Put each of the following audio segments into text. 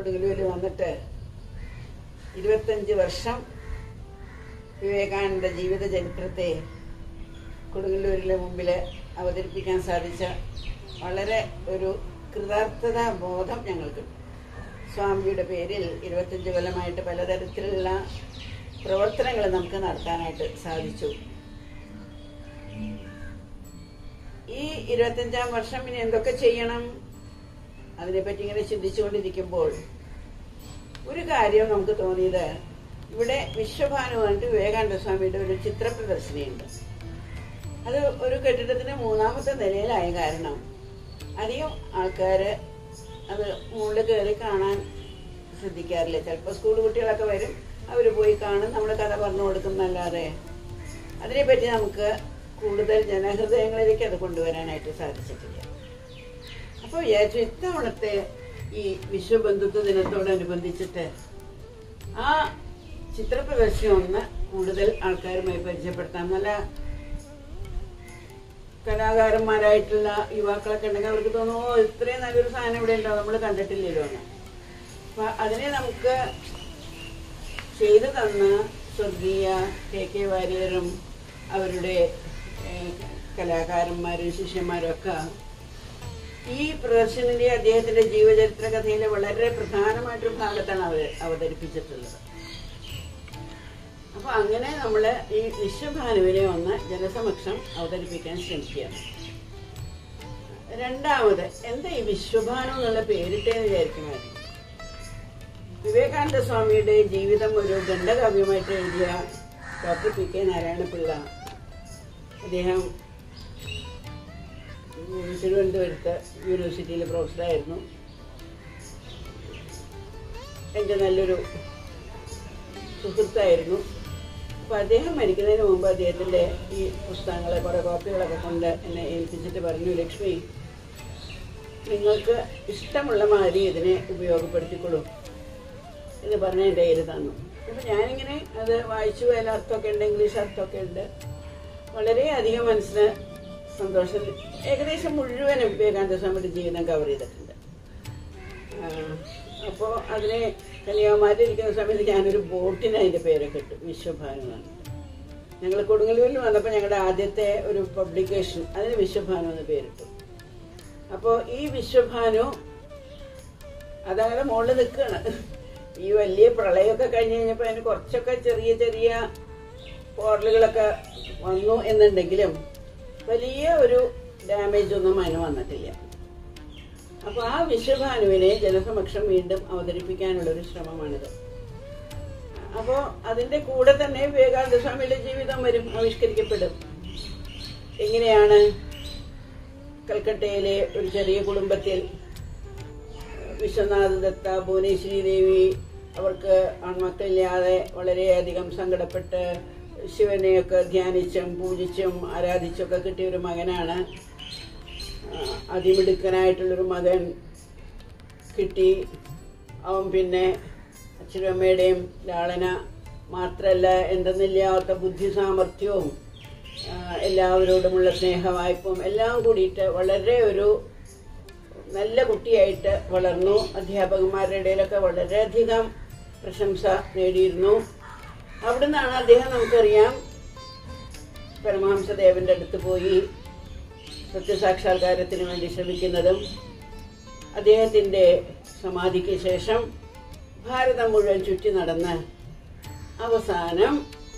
കൊടുങ്ങല്ലൂർ വന്നിട്ട് ഇരുപത്തഞ്ച് വർഷം വിവേകാനന്ദ ജീവിത ചരിത്രത്തെ കൊടുങ്ങല്ലൂരിലെ മുമ്പിൽ അവതരിപ്പിക്കാൻ സാധിച്ച വളരെ ഒരു കൃതാർത്ഥത ബോധം ഞങ്ങൾക്ക് സ്വാമിയുടെ പേരിൽ ഇരുപത്തഞ്ച് കൊല്ലമായിട്ട് പലതരത്തിലുള്ള പ്രവർത്തനങ്ങൾ നമുക്ക് നടത്താനായിട്ട് സാധിച്ചു ഈ ഇരുപത്തഞ്ചാം വർഷം ഇനി എന്തൊക്കെ ചെയ്യണം അതിനെപ്പറ്റി ഇങ്ങനെ ചിന്തിച്ചുകൊണ്ടിരിക്കുമ്പോൾ ഒരു കാര്യം നമുക്ക് തോന്നിയത് ഇവിടെ വിശ്വഭാനുവായിട്ട് വിവേകാനന്ദ സ്വാമിയുടെ ഒരു ചിത്ര പ്രദർശനമുണ്ട് അത് ഒരു കെട്ടിടത്തിന് മൂന്നാമത്തെ നിലയിലായ കാരണം അധികം ആൾക്കാര് അത് മുകളിൽ കയറി കാണാൻ ശ്രദ്ധിക്കാറില്ല ചിലപ്പോൾ സ്കൂൾ കുട്ടികളൊക്കെ വരും അവർ പോയി കാണും നമ്മൾ കഥ പറഞ്ഞു കൊടുക്കുന്നല്ലാതെ അതിനെപ്പറ്റി നമുക്ക് കൂടുതൽ ജനഹൃദയങ്ങളിലേക്ക് അത് കൊണ്ടുവരാനായിട്ട് സാധിച്ചിട്ടില്ല അപ്പോൾ വിചാരിച്ചു ഇത്തവണത്തെ ഈ വിശ്വബന്ധുത്വ ദിനത്തോടനുബന്ധിച്ചിട്ട് ആ ചിത്ര പ്രദർശനം ഒന്ന് കൂടുതൽ ആൾക്കാരുമായി പരിചയപ്പെടുത്താം നല്ല കലാകാരന്മാരായിട്ടുള്ള യുവാക്കളൊക്കെ ഉണ്ടെങ്കിൽ അവർക്ക് തോന്നും ഓ ഇത്രയും നല്ലൊരു സാധനം ഇവിടെ ഉണ്ടോ നമ്മൾ കണ്ടിട്ടില്ലല്ലോ എന്ന് അപ്പൊ അതിനെ നമുക്ക് ചെയ്തു തന്ന സ്വർഗീയ കെ കെ വാര്യരും അവരുടെ ഏഹ്, കലാകാരന്മാരും ശിഷ്യന്മാരും ഒക്കെ ഈ പ്രദർശനത്തിന്റെ അദ്ദേഹത്തിന്റെ ജീവചരിത്ര കഥയിലെ വളരെ പ്രധാനമായിട്ടൊരു ഭാഗത്താണ് അവർ അവതരിപ്പിച്ചിട്ടുള്ളത് അപ്പൊ അങ്ങനെ നമ്മൾ ഈ വിശ്വഭാനുവിനെ ഒന്ന് ജനസമക്ഷം അവതരിപ്പിക്കാൻ ശ്രമിക്കുകയാണ് രണ്ടാമത് എന്താ ഈ വിശ്വഭാനു എന്നുള്ള പേരിട്ടേന്ന് വിചാരിക്കുമായിരുന്നു വിവേകാനന്ദ സ്വാമിയുടെ ജീവിതം ഒരു ഖണ്ഡകാവ്യമായിട്ട് എഴുതിയ ഡോക്ടർ പി കെ നാരായണപിള്ള അദ്ദേഹം ഉം, തിരുവനന്തപുരത്ത് യൂണിവേഴ്സിറ്റിയിലെ പ്രൊഫസറായിരുന്നു എൻ്റെ നല്ലൊരു സുഹൃത്തായിരുന്നു അപ്പോൾ അദ്ദേഹം മരിക്കുന്നതിന് മുമ്പ് അദ്ദേഹത്തിൻ്റെ ഈ പുസ്തകങ്ങളെ കുറേ കോപ്പികളൊക്കെ കൊണ്ട് എന്നെ ഏൽപ്പിച്ചിട്ട് പറഞ്ഞു ലക്ഷ്മി നിങ്ങൾക്ക് ഇഷ്ടമുള്ള മാതിരി ഇതിനെ ഉപയോഗപ്പെടുത്തിക്കൊള്ളൂ എന്ന് പറഞ്ഞ് എൻ്റെ കയ്യിൽ തന്നു അപ്പം ഞാനിങ്ങനെ അത് വായിച്ചു അതിൽ അർത്ഥമൊക്കെ ഉണ്ട് ഇംഗ്ലീഷ് അർത്ഥമൊക്കെ ഉണ്ട് വളരെയധികം മനസ്സിന് സന്തോഷം ഏകദേശം മുഴുവനും വിവേകാനന്ദ സ്വാമിയുടെ ജീവിതം കവർ ചെയ്തിട്ടുണ്ട് അപ്പോൾ അതിനെ കന്യാകുമാരി ഇരിക്കുന്ന സമയത്ത് ഞാനൊരു ബോട്ടിന് അതിൻ്റെ പേരൊക്കെ ഇട്ടു വിശ്വഭാനു എന്നാണ് ഞങ്ങൾ കൊടുങ്ങല്ലൂരിൽ വന്നപ്പോൾ ഞങ്ങളുടെ ആദ്യത്തെ ഒരു പബ്ലിക്കേഷൻ അതിന് വിശ്വഭാനു എന്ന് പേരിട്ടു അപ്പോൾ ഈ വിശ്വഭാനു അതങ്ങനെ മുകളിൽ നിൽക്കുകയാണ് ഈ വലിയ പ്രളയമൊക്കെ കഴിഞ്ഞ് കഴിഞ്ഞപ്പോൾ അതിന് കുറച്ചൊക്കെ ചെറിയ ചെറിയ പോറലുകളൊക്കെ വന്നു എന്നുണ്ടെങ്കിലും വലിയ ഒരു ഡാമേജ് ഒന്നും അതിന് വന്നിട്ടില്ല അപ്പൊ ആ വിശ്വഭാനുവിനെ ജനസമക്ഷം വീണ്ടും അവതരിപ്പിക്കാനുള്ള ഒരു ശ്രമമാണിത് അപ്പോ അതിന്റെ കൂടെ തന്നെ വിവേകാനന്ദ സ്വാമിയുടെ ജീവിതം വരും ആവിഷ്കരിക്കപ്പെടും എങ്ങനെയാണ് കൽക്കട്ടയിലെ ഒരു ചെറിയ കുടുംബത്തിൽ വിശ്വനാഥ ദത്ത ഭുവനേശ്വരി ദേവി അവർക്ക് ആൺമക്കളില്ലാതെ വളരെയധികം സങ്കടപ്പെട്ട് ശിവനെയൊക്കെ ധ്യാനിച്ചും പൂജിച്ചും ആരാധിച്ചൊക്കെ കിട്ടിയ ഒരു മകനാണ് ആ, അതിമിടുക്കനായിട്ടുള്ളൊരു മകൻ കിട്ടി അവൻ പിന്നെ അച്ഛനും അമ്മയുടെയും ലാളന മാത്രമല്ല എന്തെന്നില്ലാത്ത ബുദ്ധി സാമർഥ്യവും ആ, എല്ലാവരോടുമുള്ള സ്നേഹവായ്പും എല്ലാം കൂടിയിട്ട് വളരെ ഒരു നല്ല കുട്ടിയായിട്ട് വളർന്നു അധ്യാപകന്മാരുടെ ഇടയിലൊക്കെ വളരെയധികം പ്രശംസ നേടിയിരുന്നു അവിടുന്നാണ് അദ്ദേഹം നമുക്കറിയാം പരമഹംസദേവന്റെ അടുത്ത് പോയി സത്യസാക്ഷാത്കാരത്തിന് വേണ്ടി ശ്രമിക്കുന്നതും അദ്ദേഹത്തിന്റെ സമാധിക്ക് ശേഷം ഭാരതം മുഴുവൻ ചുറ്റി നടന്ന് അവസാനം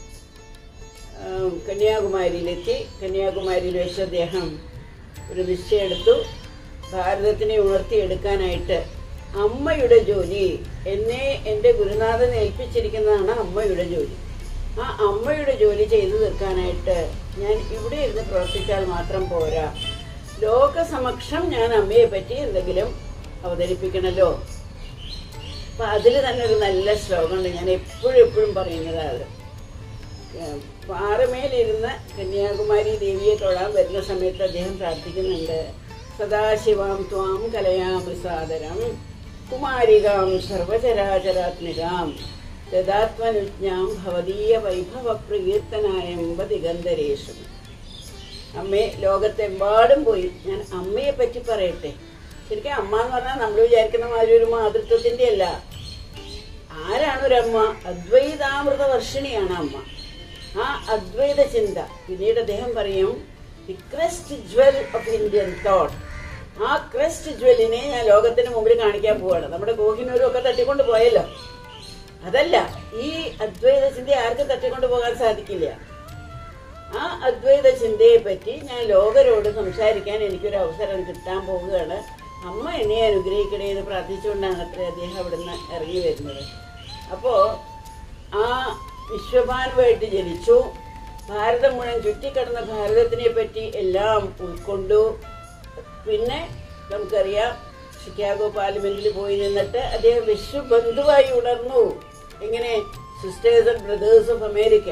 ആം, കന്യാകുമാരിയിലെത്തി കന്യാകുമാരിയിൽ വെച്ച് അദ്ദേഹം ഒരു നിശ്ചയെടുത്തു ഭാരതത്തിനെ ഉണർത്തിയെടുക്കാനായിട്ട് അമ്മയുടെ ജോലി എന്നെ എൻ്റെ ഗുരുനാഥൻ ഏൽപ്പിച്ചിരിക്കുന്നതാണ് അമ്മയുടെ ജോലി ആ അമ്മയുടെ ജോലി ചെയ്തു തീർക്കാനായിട്ട് ഞാൻ ഇവിടെ ഇരുന്ന് പ്രവർത്തിച്ചാൽ മാത്രം പോരാ ലോകസമക്ഷം ഞാൻ അമ്മയെ പറ്റി എന്തെങ്കിലും അവതരിപ്പിക്കണല്ലോ അപ്പൊ അതിൽ തന്നെ ഒരു നല്ല ശ്ലോകമുണ്ട് ഞാൻ എപ്പോഴും എപ്പോഴും പറയുന്നതാണ് അത് ഏഹ് പാറമേലിരുന്ന് കന്യാകുമാരി ദേവിയെ തൊഴാൻ വരുന്ന സമയത്ത് അദ്ദേഹം പ്രാർത്ഥിക്കുന്നുണ്ട് സദാശിവാം ത്വാം കലയാമി സാദരം കുമാരികാം സർവചരാചരാത്മികാം ദദാത്മനുജ്ഞാം ഭവതീയ വൈഭവ പ്രകീർത്തനായമ്പ ദിഗന്ധരേഷു അമ്മേ ലോകത്തെമ്പാടും പോയി ഞാൻ അമ്മയെ പറ്റി പറയട്ടെ ശരിക്കും അമ്മ എന്ന് പറഞ്ഞാൽ നമ്മൾ വിചാരിക്കുന്ന മാതിരി ഒരു മാതൃത്വത്തിന്റെ അല്ല ആരാണ് ഒരു അമ്മ അദ്വൈതാമൃത വർഷിണിയാണ് അമ്മ ആ അദ്വൈത ചിന്ത പിന്നീട് അദ്ദേഹം പറയും the crest jewel of Indian thought ആ ക്രസ്റ്റ് ജ്വല്ലിനെ ഞാൻ ലോകത്തിന് മുമ്പിൽ കാണിക്കാൻ പോവാണ് നമ്മുടെ കോഹിനൂരും ഒക്കെ തട്ടിക്കൊണ്ട് പോയല്ലോ അതല്ല ഈ അദ്വൈത ചിന്ത ആർക്കും തട്ടിക്കൊണ്ട് പോകാൻ സാധിക്കില്ല ആ അദ്വൈത ചിന്തയെ പറ്റി ഞാൻ ലോകരോട് സംസാരിക്കാൻ എനിക്കൊരു അവസരം കിട്ടാൻ പോവുകയാണ് അമ്മ എന്നെ അനുഗ്രഹിക്കണേ എന്ന് പ്രാർത്ഥിച്ചുകൊണ്ടാണ് അത്ര അദ്ദേഹം അവിടുന്ന് ഇറങ്ങി വരുന്നത് അപ്പോ ആ വിശ്വഭാനുവായിട്ട് ജനിച്ചു ഭാരതം മുഴുവൻ ചുറ്റിക്കിടന്ന ഭാരതത്തിനെ പറ്റി എല്ലാം ഉൾക്കൊണ്ടു പിന്നെ നമുക്കറിയാം ഷിക്കാഗോ പാർലമെന്റിൽ പോയി നിന്നിട്ട് അദ്ദേഹം വിശ്വബന്ധുവായി ഉണർന്നു എങ്ങനെ sisters and brothers of America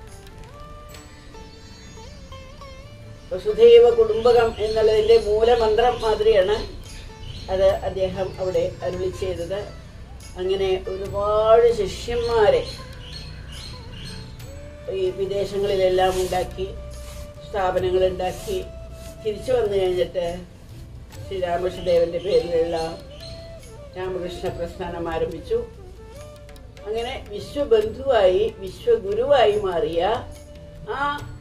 വസുധൈവ കുടുംബകം എന്നുള്ളതിന്റെ മൂലമന്ത്രം മാതിരിയാണ് അത് അദ്ദേഹം അവിടെ അരുളി ചെയ്തത് അങ്ങനെ ഒരുപാട് ശിഷ്യന്മാരെ ഈ വിദേശങ്ങളിലെല്ലാം ഉണ്ടാക്കി സ്ഥാപനങ്ങൾ ഉണ്ടാക്കി തിരിച്ചു വന്നു കഴിഞ്ഞിട്ട് ശ്രീരാമകൃഷ്ണദേവന്റെ പേരിലുള്ള രാമകൃഷ്ണ പ്രസ്ഥാനം ആരംഭിച്ചു അങ്ങനെ വിശ്വബന്ധുവായി വിശ്വഗുരുവായി മാറിയ ആ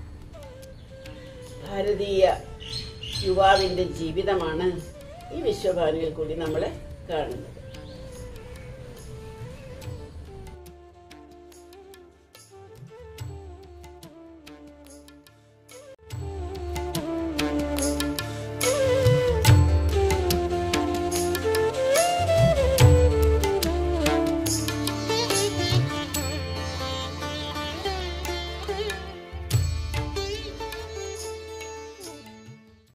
ഭാരതീയ യുവാവിന്റെ ജീവിതമാണ് ഈ വിശ്വഭാനുവിൽ കൂടി നമ്മൾ കാണുന്നത്